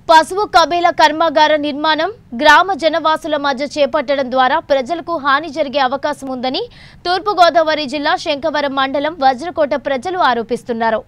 పశువు కబేల కర్మాగార నిర్మాణం గ్రామ జనవాసుల మధ్య చేపట్టడం ద్వారా ప్రజలకు హాని జరిగే అవకాశం ఉందని తూర్పుగోదావరి జిల్లా శంకవరం మండలం వజ్రకోట ప్రజలు ఆరోపిస్తున్నారు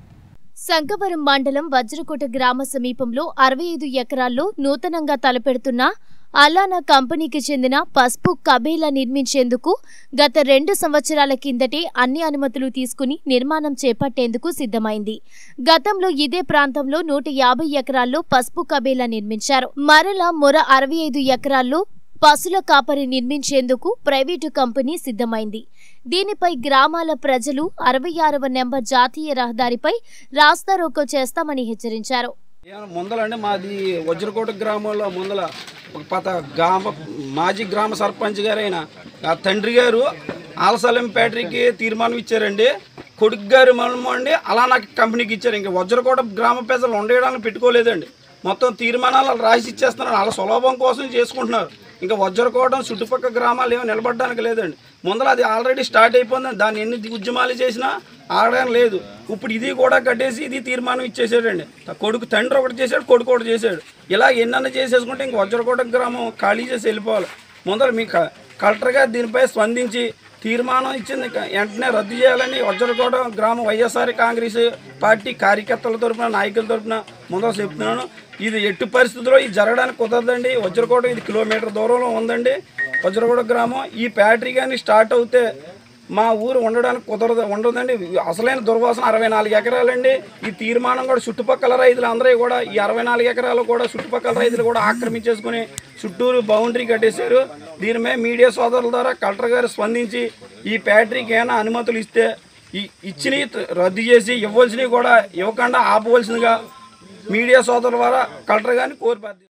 శంకవరం మండలం వజ్రకోట గ్రామ సమీపంలో అరవై ఐదు ఎకరాల్లో నూతనంగా తలపెడుతున్న అలానా కంపెనీకి చెందిన పసుపు కబేలా నిర్మించేందుకు గత రెండు సంవత్సరాల కిందటే అన్ని అనుమతులు తీసుకుని నిర్మాణం చేపట్టేందుకు సిద్ధమైంది గతంలో ఇదే ప్రాంతంలో నూట యాభై ఎకరాల్లో పసుపు కబేలా నిర్మించారు మరలా మొర అరవై ఐదు ఎకరాల్లో పశుల కాపరి నిర్మించేందుకు ప్రైవేటు కంపెనీ సిద్ధమైంది దీనిపై గ్రామాల ప్రజలు అరవై ఆరవ నెంబర్ జాతీయ రహదారిపై రాస్తారోకో చేస్తామని హెచ్చరించారు ఏమన్నా ముందలండి మాది వజ్రకోట గ్రామంలో ముందల ఒక పత గ్రామ మాజీ గ్రామ సర్పంచ్ గారైన ఆ తండ్రి గారు ఆలసలం ఫ్యాక్టరీకి తీర్మానం ఇచ్చారండి కొడుకు గారు మనం అండి అలా నాకు కంపెనీకి ఇచ్చారు ఇంకా వజ్రకోట గ్రామ ప్రజలు ఉండేయడానికి పెట్టుకోలేదండి మొత్తం తీర్మానాలు వాళ్ళు రాసి ఇచ్చేస్తున్నారు వాళ్ళ సులభం కోసం చేసుకుంటున్నారు ఇంకా వజ్రకోటం చుట్టుపక్కల గ్రామాలు ఏమో నిలబడడానికి లేదండి ముందర అది ఆల్రెడీ స్టార్ట్ అయిపోయింది దాన్ని ఎన్ని ఉద్యమాలు చేసినా ఆగడం లేదు ఇప్పుడు ఇది కూడా కట్టేసి ఇది తీర్మానం ఇచ్చేసాడండి కొడుకు తండ్రి ఒకటి చేశాడు కొడుకు ఒకటి చేశాడు ఇలా ఎన్నన్నా చేసేసుకుంటే ఇంక వజ్రకోట గ్రామం ఖాళీ చేసి వెళ్ళిపోవాలి ముందర మీ క- కలెక్టర్ గారు దీనిపై స్పందించి తీర్మానం ఇచ్చింది క- వెంటనే రద్దు చేయాలని వజ్రకోట గ్రామం వైఎస్ఆర్ కాంగ్రెస్ పార్టీ కార్యకర్తల తరపున నాయకుల తరపున ముందర చెప్తున్నాను ఇది ఎట్టి పరిస్థితుల్లో ఇది జరగడానికి కుదరదండి వజ్రకోట ఇది కిలోమీటర్ దూరంలో ఉందండి వజ్రకోట గ్రామం ఈ ఫ్యాక్టరీ కానీ స్టార్ట్ అవుతే మా ఊరు ఉండడానికి కుదరదు ఉండదండి అసలైన దుర్వాసన అరవై నాలుగు ఎకరాలండి ఈ తీర్మానం కూడా చుట్టుపక్కల రైతులు అందరూ కూడా ఈ అరవై నాలుగు ఎకరాలు కూడా చుట్టుపక్కల రైతులు కూడా ఆక్రమించేసుకుని చుట్టూరు బౌండరీ కట్టేశారు దీని మీద మీడియా సోదరుల ద్వారా కలెక్టర్ గారు స్పందించి ఈ ఫ్యాక్టరీకి ఏమైనా అనుమతులు ఇస్తే ఈ ఇచ్చినవి రద్దు చేసి ఇవ్వాల్సినవి కూడా ఇవ్వకుండా ఆపవలసిందిగా మీడియా సోదరుల ద్వారా కలెక్టర్ గారిని కోరి